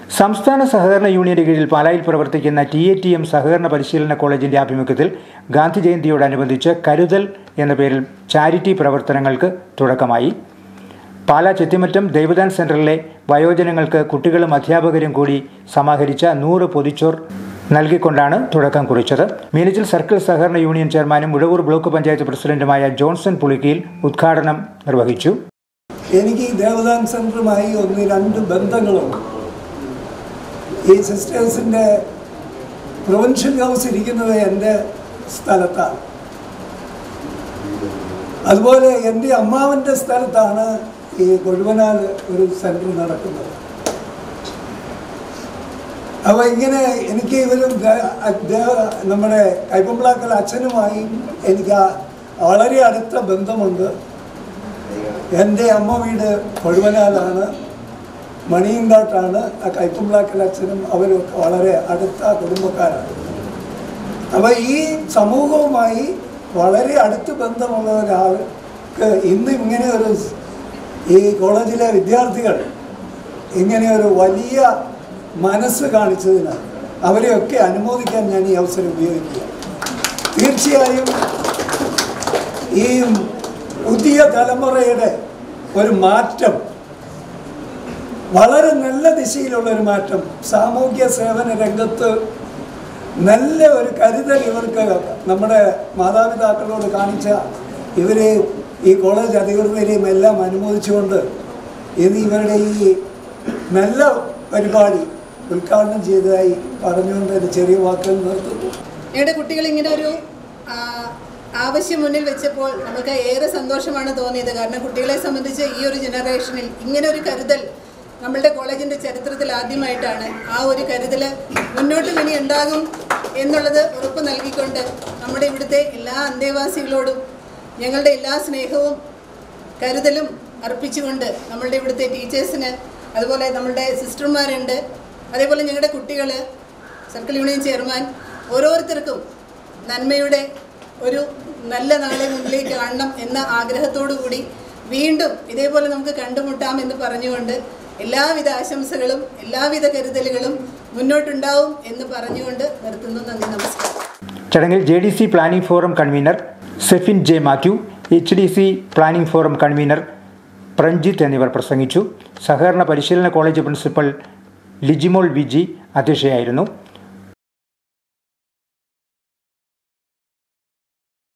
സംസ്ഥാന സഹകരണ യൂണിയന്റെ കീഴിൽ പാലായിൽ പ്രവർത്തിക്കുന്ന ടി എ ടി എം സഹകരണ പരിശീലന കോളേജിന്റെ ആഭിമുഖ്യത്തിൽ ഗാന്ധി ജയന്തിയോടനുബന്ധിച്ച് കരുതൽ എന്ന പേരിൽ ചാരിറ്റി പ്രവർത്തനങ്ങൾക്ക് തുടക്കമായി പാലാ ചെത്തിമറ്റം ദേവദാൻ സെന്ററിലെ വയോജനങ്ങൾക്ക് കുട്ടികളും അധ്യാപകരും കൂടി സമാഹരിച്ച നൂറ് പൊതിച്ചോർ നൽകിക്കൊണ്ടാണ് തുടക്കം കുറിച്ചത് മീനച്ചിൽ സർക്കിൾ സഹകരണ യൂണിയൻ ചെയർമാനും ഉഴവൂർ ബ്ലോക്ക് പഞ്ചായത്ത് പ്രസിഡന്റുമായ ജോൺസൺ പുളിക്കയിൽ ഉദ്ഘാടനം നിർവഹിച്ചു എനിക്ക് ഈ ദേവദാൻ സെൻറ്ററുമായി ഒന്ന് രണ്ട് ബന്ധങ്ങളുണ്ട് ഈ സിസ്റ്റേഴ്സിൻ്റെ പ്രൊവിൻഷ്യൽ ഹൗസ് ഇരിക്കുന്നത് എൻ്റെ സ്ഥലത്താണ് അതുപോലെ എൻ്റെ അമ്മാവൻ്റെ സ്ഥലത്താണ് ഈ കൊഴുവനാൽ ഒരു സെൻറ്റർ നടക്കുന്നത് അപ്പോൾ ഇങ്ങനെ എനിക്ക് ഇവരും ദേ- ദേ- നമ്മുടെ കൈപ്പമ്പിളാക്കൽ അച്ഛനുമായി എനിക്ക് ആ വളരെ അടുത്ത ബന്ധമുണ്ട് എൻ്റെ അമ്മ വീട് കൊഴുവനാലാണ് മണിയങ്കാട്ടാണ് ആ കൈപ്പമ്പിളാക്കൽ അച്ഛനും അവരും ഒക്കെ വളരെ അടുത്ത കുടുംബക്കാരാണ് അപ്പോൾ ഈ സമൂഹവുമായി വളരെ അടുത്ത് ബന്ധമുള്ള ഒരാൾക്ക് ഇന്ന് ഇങ്ങനെ ഒരു സ്- ഈ കോളേജിലെ വിദ്യാർത്ഥികൾ ഇങ്ങനെ ഒരു വലിയ മനസ്സ് കാണിച്ചതിന് അവരെയൊക്കെ അനുമോദിക്കാൻ ഞാൻ ഈ അവസരം ഉപയോഗിക്കുക തീർച്ചയായും ഈ പുതിയ തലമുറയുടെ ഒരു മാറ്റം വളരെ നല്ല ദിശയിലുള്ള ഒരു മാറ്റം സാമൂഹ്യ സേവന രംഗത്ത് നല്ല ഒരു കരുതൽ ഇവർക്ക് നമ്മുടെ മാതാപിതാക്കളോട് കാണിച്ച ഇവരെ ഈ കോളേജ് അധികൃതരെയും എല്ലാം അനുമോദിച്ചുകൊണ്ട് ഇത് ഇവരുടെ ഈ നല്ല പരിപാടി ഉദ്ഘാടനം ചെയ്തതായി പറഞ്ഞുകൊണ്ട് ഒരു ചെറിയ വാക്കുകൾ നിർത്തുന്നു ഞങ്ങളുടെ കുട്ടികൾ ഇങ്ങനെ ഒരു ആ, ആവശ്യം മുന്നിൽ വെച്ചപ്പോൾ നമുക്ക് ഏറെ സന്തോഷമാണ് തോന്നിയത് കാരണം കുട്ടികളെ സംബന്ധിച്ച് ഈ ഒരു ജനറേഷനിൽ ഇങ്ങനെ ഒരു കരുതൽ നമ്മളുടെ കോളേജിൻ്റെ ചരിത്രത്തിൽ ആദ്യമായിട്ടാണ് ആ ഒരു കരുതൽ മുന്നോട്ടും ഇനി ഉണ്ടാകും എന്നുള്ളത് ഉറപ്പ് നൽകിക്കൊണ്ട് നമ്മുടെ ഇവിടുത്തെ എല്ലാ അന്തേവാസികളോടും ഞങ്ങളുടെ എല്ലാ സ്നേഹവും കരുതലും അർപ്പിച്ചുകൊണ്ട് നമ്മളുടെ ഇവിടുത്തെ ടീച്ചേഴ്സിന് അതുപോലെ നമ്മളുടെ സിസ്റ്റർമാരുണ്ട് അതേപോലെ ഞങ്ങളുടെ കുട്ടികൾ സർക്കിൾ യൂണിയൻ ചെയർമാൻ ഓരോരുത്തർക്കും നന്മയുടെ ഒരു നല്ല നാളെ മുന്നിലേക്ക് കാണണം എന്ന ആഗ്രഹത്തോടു കൂടി വീണ്ടും ഇതേപോലെ നമുക്ക് കണ്ടുമുട്ടാം എന്ന് പറഞ്ഞുകൊണ്ട് എല്ലാവിധ ആശംസകളും എല്ലാവിധ കരുതലുകളും മുന്നോട്ടുണ്ടാവും എന്ന് പറഞ്ഞുകൊണ്ട് നിർത്തുന്നു നന്ദി നമസ്കാരം ചടങ്ങിൽ J D C planning forum convener Sefin J Mathew H D C planning forum convener Pranjith എന്നിവർ പ്രസംഗിച്ചു സഹകരണ പരിശീലന കോളേജ് പ്രിൻസിപ്പൽ ലിജിമോൾ വിജി അധ്യക്ഷയായിരുന്നു